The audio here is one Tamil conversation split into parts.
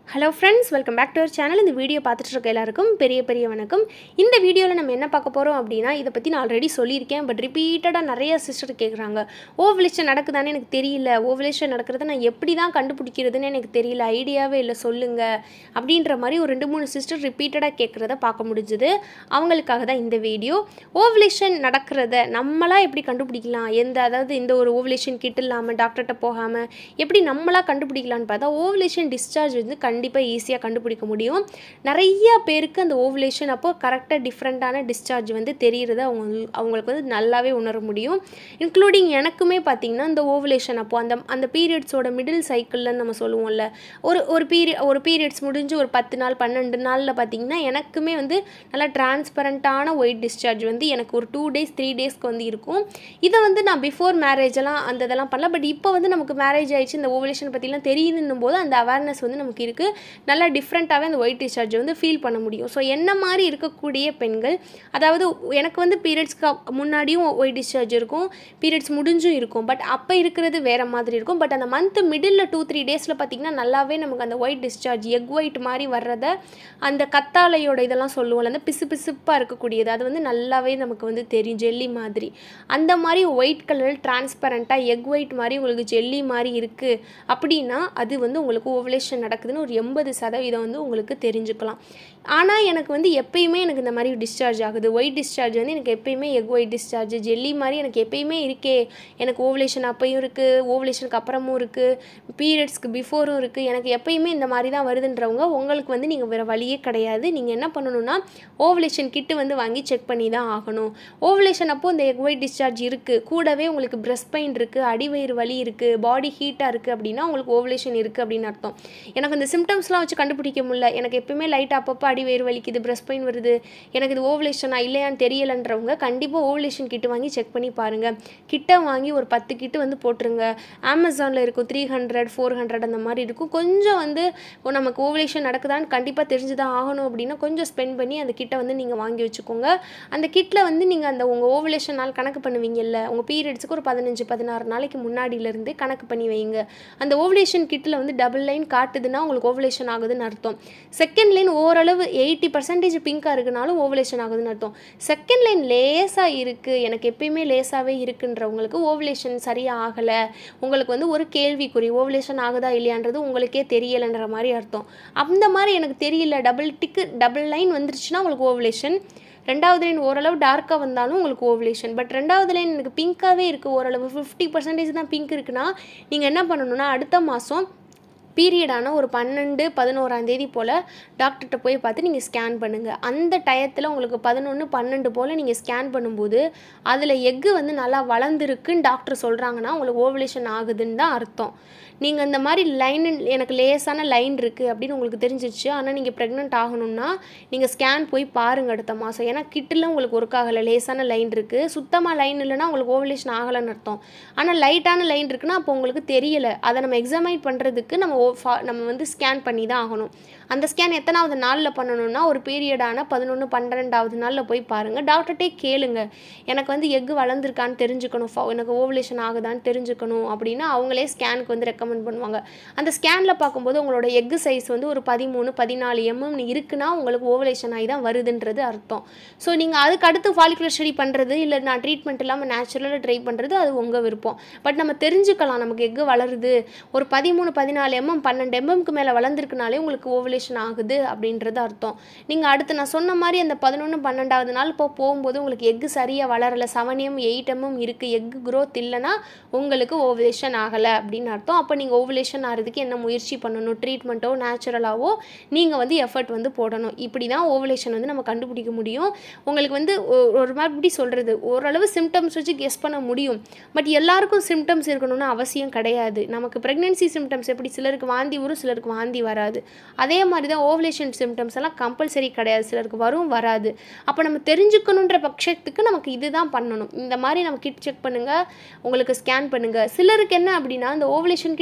hello friends welcome back to our channel இந்த வீடியோ பார்த்துட்டு இருக்க எல்லாருக்கும் பெரிய பெரிய வணக்கம் இந்த வீடியோவில் நம்ம என்ன பார்க்க போகிறோம் அப்படின்னா இதை பற்றி நான் ஆல்ரெடி சொல்லியிருக்கேன் பட் ரிப்பீட்டடாக நிறைய சிஸ்டர் கேட்குறாங்க ஓவலேஷன் நடக்குதானே எனக்கு தெரியல ஓவலேஷன் நடக்கிறத நான் எப்படி தான் கண்டுபிடிக்கிறதுன்னு எனக்கு தெரியல ஐடியாவே இல்லை சொல்லுங்கள் அப்படின்ற மாதிரி ஒரு ரெண்டு மூணு சிஸ்டர் ரிப்பீட்டடாக கேட்குறத பார்க்க முடிஞ்சுது அவங்களுக்காக தான் இந்த வீடியோ ஓவலேஷன் நடக்கிறத நம்மளாக எப்படி கண்டுபிடிக்கலாம் எந்த அதாவது இந்த ஒரு ஓவலேஷன் கிட் இல்லாமல் டாக்டர்கிட்ட போகாமல் எப்படி நம்மளாக கண்டுபிடிக்கலான்னு பார்த்தா ஓவலேஷன் டிஸ்சார்ஜ் வந்து கண்டிப்பாக ஈஸியாக கண்டுபிடிக்க முடியும் நிறைய பேருக்கு அந்த ஓவலேஷன் அப்போ கரெக்டாக டிஃப்ரெண்ட்டான டிஸ்சார்ஜ் வந்து தெரிகிறது அவங்க அவங்களுக்கு வந்து நல்லாவே உணர முடியும் இன்க்ளூடிங் எனக்குமே பார்த்திங்கன்னா இந்த ஓவலேஷன் அப்போ அந்த அந்த பீரியட்ஸோட மிடில் சைக்கிள்னு நம்ம சொல்லுவோம்ல ஒரு ஒரு பீரியட் ஒரு பீரியட்ஸ் முடிஞ்சு ஒரு பத்து நாள் பன்னெண்டு நாளில் பார்த்திங்கன்னா எனக்குமே வந்து நல்லா டிரான்ஸ்பரண்ட்டான ஒயிட் டிஸ்சார்ஜ் வந்து எனக்கு ஒரு டூ டேஸ் த்ரீ டேஸ்க்கு வந்து இருக்கும் இதை வந்து நான் பிஃபோர் மேரேஜ் எல்லாம் அந்த இதெல்லாம் பண்ணல பட் இப்போ வந்து நமக்கு மேரேஜ் ஆயிடுச்சு இந்த ஓவலேஷன் பற்றிலாம் தெரியுதுன்னும் போது அந்த அவேர்னஸ் வந்து நமக்கு இருக்குது நல்லா டிஃப்ரெண்ட்டாகவே அந்த ஒயிட் டிஸ்சார்ஜ் வந்து ஃபீல் பண்ண முடியும் ஸோ என்ன மாதிரி இருக்கக்கூடிய பெண்கள் அதாவது எனக்கு வந்து பீரியட்ஸ்க்கு முன்னாடியும் ஒயிட் டிஸ்சார்ஜ் இருக்கும் பீரியட்ஸ் முடிஞ்சும் இருக்கும் பட் அப்போ இருக்கிறது வேறு மாதிரி இருக்கும் பட் அந்த மந்த் மிடில் டூ த்ரீ டேஸில் பார்த்திங்கன்னா நல்லாவே நமக்கு அந்த ஒயிட் டிஸ்சார்ஜ் எக் ஒயிட் மாதிரி வர்றத அந்த கத்தாழையோட இதெல்லாம் சொல்லுவோம்ல அந்த பிசு பிசுப்பாக இருக்கக்கூடியது அது வந்து நல்லாவே நமக்கு வந்து தெரியும் ஜெல்லி மாதிரி அந்த மாதிரி ஒயிட் கலர் டிரான்ஸ்பரண்ட்டாக எக் ஒயிட் மாதிரி உங்களுக்கு ஜெல்லி மாதிரி இருக்குது அப்படின்னா அது வந்து உங்களுக்கு ஓவலேஷன் நடக்குதுன்னு ஒரு எண்பது சதவீதம் வந்து உங்களுக்கு தெரிஞ்சுக்கலாம் ஆனால் எனக்கு வந்து எப்பயுமே எனக்கு இந்த மாதிரி டிஸ்சார்ஜ் ஆகுது ஒயிட் டிஸ்சார்ஜ் வந்து எனக்கு எப்பயுமே எக் ஒயிட் டிஸ்சார்ஜ் ஜெல்லி மாதிரி எனக்கு எப்பயுமே இருக்கே எனக்கு ஓவலேஷன் அப்பையும் இருக்குது ஓவலேஷனுக்கு அப்புறமும் இருக்குது பீரியட்ஸ்க்கு பிஃபோரும் இருக்குது எனக்கு எப்பயுமே இந்த மாதிரி தான் வருதுன்றவங்க உங்களுக்கு வந்து நீங்கள் வேறு வழியே கிடையாது நீங்கள் என்ன பண்ணணும்னா ஓவலேஷன் கிட்டு வந்து வாங்கி செக் பண்ணி தான் ஆகணும் ஓவலேஷன் அப்போது இந்த எக் ஒயிட் டிஸ்சார்ஜ் இருக்குது கூடவே உங்களுக்கு பிரஸ்ட் பெயின் இருக்குது அடிவயிறு வலி இருக்குது பாடி ஹீட்டாக இருக்குது அப்படின்னா உங்களுக்கு ஓவலேஷன் இருக்குது அப்படின்னு அர்த்தம் எனக்கு இந்த சிம்டம்ஸ்லாம் வச்சு கண்டுபிடிக்க முடியல எனக்கு எப்பயுமே லைட்டாக அப்பப்போ அடிவயிறு வலிக்குது பிரஸ்ட் பெயின் வருது எனக்கு இது ஓவலேஷனா இல்லையான்னு தெரியலன்றவங்க கண்டிப்பாக ஓவலேஷன் கிட்டு வாங்கி செக் பண்ணி பாருங்கள் கிட்ட வாங்கி ஒரு பத்து கிட்டு வந்து போட்டுருங்க அமேசானில் இருக்கும் த்ரீ ஹண்ட்ரட் ஃபோர் ஹண்ட்ரட் அந்த மாதிரி இருக்கும் கொஞ்சம் வந்து ஓ, நமக்கு ஓவலேஷன் நடக்குதான்னு கண்டிப்பாக தெரிஞ்சு தான் ஆகணும் அப்படின்னா கொஞ்சம் ஸ்பெண்ட் பண்ணி அந்த கிட்டை வந்து நீங்கள் வாங்கி வச்சுக்கோங்க அந்த கிட்டில் வந்து நீங்கள் அந்த உங்கள் ஓவலேஷன் நாள் கணக்கு பண்ணுவீங்கல்ல உங்கள் பீரியட்ஸுக்கு ஒரு பதினஞ்சு பதினாறு நாளைக்கு முன்னாடியிலேருந்து கணக்கு பண்ணி வைங்க அந்த ஓவலேஷன் கிட்டில் வந்து டபுள் லைன் காட்டுதுன்னா உங்களுக்கு ஓவலேஷன் ஆகுதுன்னு அர்த்தம் செகண்ட் லைன் ஓரளவு எயிட்டி பர்சன்டேஜ் பிங்காக இருக்குனாலும் ஓவலேஷன் ஆகுதுன்னு அர்த்தம் செகண்ட் லைன் லேஸாக இருக்குது எனக்கு எப்பயுமே லேஸாகவே இருக்குன்றவங்களுக்கு ஓவலேஷன் சரியாக ஆகலை உங்களுக்கு வந்து ஒரு கேள்விக்குறி ஓவலேஷன் ஆகுதா இல்லையான்றது உங்களுக்கே தெரியலைன்ற மாதிரி அர்த்தம் அந்த மாதிரி எனக்கு தெரியல டபுள் டிக்கு டபுள் லைன் வந்துருச்சுன்னா உங்களுக்கு ஓவலேஷன் ரெண்டாவது லைன் ஓரளவு டார்க்காக வந்தாலும் உங்களுக்கு ஓவலேஷன் பட் ரெண்டாவது லைன் எனக்கு பிங்க்காகவே இருக்குது ஓரளவு ஃபிஃப்டி பர்சன்டேஜ் தான் பிங்க் இருக்குன்னா நீங்கள் என்ன பண்ணணும்னா அடுத்த மாதம் பீரியடான ஒரு பன்னெண்டு பதினோராம் தேதி போல் டாக்டர்கிட்ட போய் பார்த்து நீங்கள் ஸ்கேன் பண்ணுங்கள் அந்த டயத்தில் உங்களுக்கு பதினொன்று பன்னெண்டு போல் நீங்கள் ஸ்கேன் பண்ணும்போது அதில் எக்கு வந்து நல்லா வளர்ந்துருக்குன்னு டாக்டர் சொல்கிறாங்கன்னா உங்களுக்கு ஓவலேஷன் ஆகுதுன்னு தான் அர்த்தம் நீங்கள் இந்த மாதிரி லைன் எனக்கு லேசான லைன் இருக்குது அப்படின்னு உங்களுக்கு தெரிஞ்சிச்சு ஆனால் நீங்கள் ப்ரெக்னென்ட் ஆகணும்னா நீங்கள் ஸ்கேன் போய் பாருங்கள் அடுத்த மாதம் ஏன்னா கிட்டில் உங்களுக்கு ஒர்க் ஆகலை லேசான லைன் இருக்குது சுத்தமாக லைன் இல்லைன்னா உங்களுக்கு ஓவலேஷன் ஆகலைன்னு அர்த்தம் ஆனால் லைட்டான லைன் இருக்குன்னா அப்போ உங்களுக்கு தெரியலை அதை நம்ம எக்ஸாமைன் பண்ணுறதுக்கு நம்ம ஓ- ஃபா- நம்ம வந்து ஸ்கேன் பண்ணி தான் ஆகணும் அந்த ஸ்கேன் எத்தனாவது நாளில் பண்ணணும்னா ஒரு பீரியடான பதினொன்று பன்னிரெண்டாவது நாளில் போய் பாருங்கள் டாக்டர்கிட்டே கேளுங்க எனக்கு வந்து எக்கு வளர்ந்துருக்கான்னு தெரிஞ்சுக்கணும் ஃபா- எனக்கு ஓவலேஷன் ஆகுதான்னு தெரிஞ்சுக்கணும் அப்படின்னா அவங்களே ஸ்கேனுக்கு வந்து ரெக்கமெண்ட் பண்ணுவாங்க அந்த ஸ்கேனில் பார்க்கும்போது உங்களோட எக்கு சைஸ் வந்து ஒரு பதிமூணு பதினாலு எம்எம் இருக்குன்னா உங்களுக்கு ஓவலேஷன் ஆகி தான் வருதுன்றது அர்த்தம் ஸோ நீங்கள் அதுக்கு அடுத்து ஃபாலிகுலர் ஸ்டடி பண்ணுறது இல்லை நான் ட்ரீட்மெண்ட் இல்லாமல் நேச்சுரலாக ட்ரை பண்ணுறது அது உங்கள் விருப்பம் பட் நம்ம தெரிஞ்சுக்கலாம் நமக்கு எக்கு வளருது ஒரு பதிமூணு பதினாலு எம்எம் பன்னெண்டு எம்எம்க்கு மேலே வளர்ந்துருக்குனாலே உங்களுக்கு ஓவலேஷன் ஆகுது அப்படின்றது அர்த்தம் நீங்கள் அடுத்து நான் சொன்ன மாதிரி அந்த பதினொன்று பன்னெண்டாவது நாள் இப்போ போகும்போது உங்களுக்கு எக்கு சரியாக வளரலை செவன் எம் எயிட் எம்எம் இருக்குது எக்கு growth இல்லைன்னா உங்களுக்கு ஓவலேஷன் ஆகலை அப்படின்னு அர்த்தம் அப்போ நீங்கள் ஓவலேஷன் ஆகிறதுக்கு என்ன முயற்சி பண்ணணும் ட்ரீட்மெண்ட்டோ நேச்சுரலாவோ நீங்கள் வந்து எஃபர்ட் வந்து போடணும் இப்படி தான் ஓவலேஷன் வந்து நம்ம கண்டுபிடிக்க முடியும் உங்களுக்கு வந்து ஒ- ஒரு மாதிரி எப்படி சொல்கிறது ஓரளவு சிம்டம்ஸ் வச்சு கெஸ் பண்ண முடியும் பட் எல்லாருக்கும் சிம்டம்ஸ் இருக்கணும்னு அவசியம் கிடையாது நமக்கு ப்ரெக்னென்சி சிம்டம்ஸ் எப்படி சிலருக்கு வாந்தி வரும் சிலருக்கு வாந்தி வராது அதே மாதிரி தான் ஓவலேஷன் சிம்டம்ஸ் எல்லாம் கம்பல்சரி கிடையாது சிலருக்கு வரும் வராது அப்போ நம்ம தெரிஞ்சுக்கணுன்ற பட்சத்துக்கு நமக்கு இதுதான் பண்ணணும் இந்த மாதிரி நம்ம கிட் செக் பண்ணுங்கள் உங்களுக்கு ஸ்கேன் பண்ணுங்கள் சிலருக்கு என்ன அப்படின்னா இந்த ஓவலேஷன் கிட்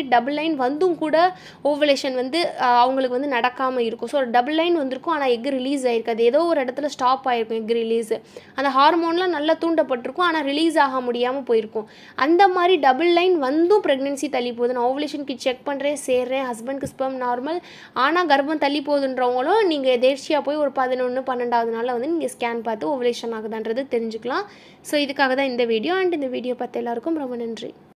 டபுள் லைன் வந்தும் கூட ஓவலேஷன் வந்து ஆஹ், அவங்களுக்கு வந்து நடக்காமல் இருக்கும் ஸோ டபுள் லைன் வந்திருக்கும் ஆனால் எக் ரிலீஸ் ஆயிருக்காது ஏதோ ஒரு இடத்துல ஸ்டாப் ஆயிருக்கும் எக் ரிலீஸ் அந்த ஹார்மோன்லாம் நல்லா தூண்டப்பட்டிருக்கும் ஆனால் ரிலீஸ் ஆக முடியாமல் போயிருக்கும் அந்த மாதிரி டபுள் லைன் வந்தும் ப்ரெக்னென்சி தள்ளி போகுது நான் ஓவலேஷனுக்கு செக் பண்ணுறேன் சேர்றேன் ஹஸ்பண்ட்க்கு ஸ்பெர்ம் நார்மல் ஆனால் கர்ப்பம் தள்ளி போகுதுன்றவங்களும் நீங்கள் எதேர்ச்சியாக போய் ஒரு பதினொன்று பன்னெண்டாவது நாளில் வந்து நீங்கள் ஸ்கேன் பார்த்து ஓவலேஷன் ஆகுதான்றது தெரிஞ்சுக்கலாம் ஸோ இதுக்காக தான் இந்த வீடியோ அண்ட் இந்த வீடியோ பார்த்த எல்லாருக்கும் ரொம்ப நன்றி